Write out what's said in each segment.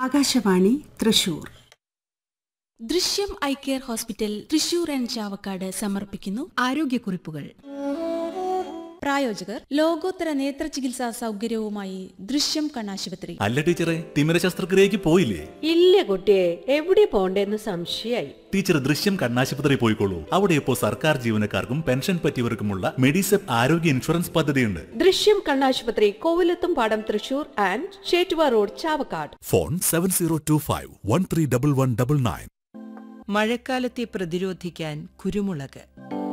Akashvani Thrissur Drishyam I care hospital Thrissur and Chavakkad സമർപ്പിക്കുന്നു ആരോഗ്യക്കുറിപ്പുകൾ പ്രായോജകർ ലോകോത്തര നേത്ര ചികിത്സാ സൗകര്യവുമായി ദൃശ്യം കണ്ണാശുപത്രി അല്ല ടീച്ചറെ തിമിര ശസ്ത്രക്രിയക്ക് പോയില്ലേ ഇല്ല കുട്ടിയെ എവിടെ പോണ്ടേന്ന് സംശയായി ടീച്ചർ ദൃശ്യം കണ്ണാശുപത്രി പോയിക്കോളൂ അവിടെ ഇപ്പോൾ സർക്കാർ ജീവനക്കാർക്കും പെൻഷൻ പറ്റിയവർക്കുമുള്ള മെഡിസെപ് ആരോഗ്യ ഇൻഷുറൻസ് പദ്ധതിയുണ്ട് ദൃശ്യം കണ്ണാശുപത്രി കോവിലത്തും പാടം Thrissur and Chettuva road Chavakkad phone seven zero two five one three double one double nine മഴക്കാലത്തെ പ്രതിരോധിക്കാൻ കുരുമുളക്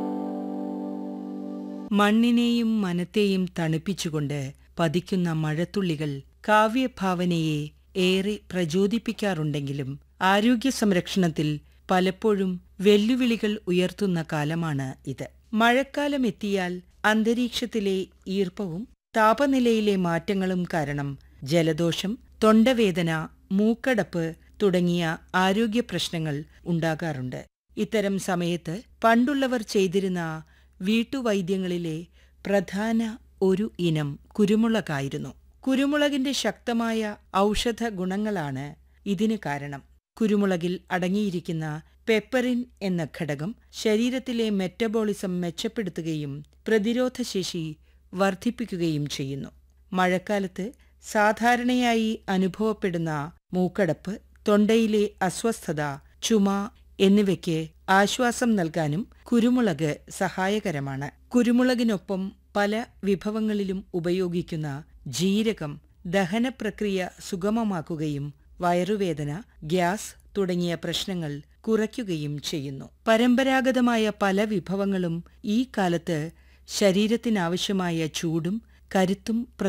മണ്ണിനെയും മനത്തെയും തണുപ്പിച്ചുകൊണ്ട് പതിക്കുന്ന മഴത്തുള്ളികൾ കാവ്യഭാവനയെ ഏറെ പ്രചോദിപ്പിക്കാറുണ്ടെങ്കിലും ആരോഗ്യ സംരക്ഷണത്തിൽ പലപ്പോഴും വെല്ലുവിളികൾ ഉയർത്തുന്ന കാലമാണ് ഇത് മഴക്കാലം എത്തിയാൽ അന്തരീക്ഷത്തിലെ ഈർപ്പവും താപനിലയിലെ മാറ്റങ്ങളും കാരണം ജലദോഷം തൊണ്ടവേദന മൂക്കടപ്പ് തുടങ്ങിയ ആരോഗ്യ പ്രശ്നങ്ങൾ ഉണ്ടാകാറുണ്ട് ഇത്തരം സമയത്ത് പണ്ടുള്ളവർ ചെയ്തിരുന്ന വീട്ടുവൈദ്യങ്ങളിലെ പ്രധാന ഒരു ഇനം കുരുമുളകായിരുന്നു കുരുമുളകിന്റെ ശക്തമായ ഔഷധ ഗുണങ്ങളാണ് ഇതിന് കാരണം കുരുമുളകിൽ അടങ്ങിയിരിക്കുന്ന പെപ്പറിൻ എന്ന ഘടകം ശരീരത്തിലെ മെറ്റബോളിസം മെച്ചപ്പെടുത്തുകയും പ്രതിരോധശേഷി വർദ്ധിപ്പിക്കുകയും ചെയ്യുന്നു മഴക്കാലത്ത് സാധാരണയായി അനുഭവപ്പെടുന്ന മൂക്കടപ്പ് തൊണ്ടയിലെ അസ്വസ്ഥത ചുമ എന്നിവയ്ക്ക് ആശ്വാസം നൽകാനും കുരുമുളക് സഹായകരമാണ് കുരുമുളകിനൊപ്പം പല വിഭവങ്ങളിലും ഉപയോഗിക്കുന്ന ജീരകം ദഹനപ്രക്രിയ സുഗമമാക്കുകയും വയറുവേദന ഗ്യാസ് തുടങ്ങിയ പ്രശ്നങ്ങൾ കുറയ്ക്കുകയും ചെയ്യുന്നു പരമ്പരാഗതമായ പല വിഭവങ്ങളും ഈ കാലത്ത് ശരീരത്തിനാവശ്യമായ ചൂടും കരുത്തും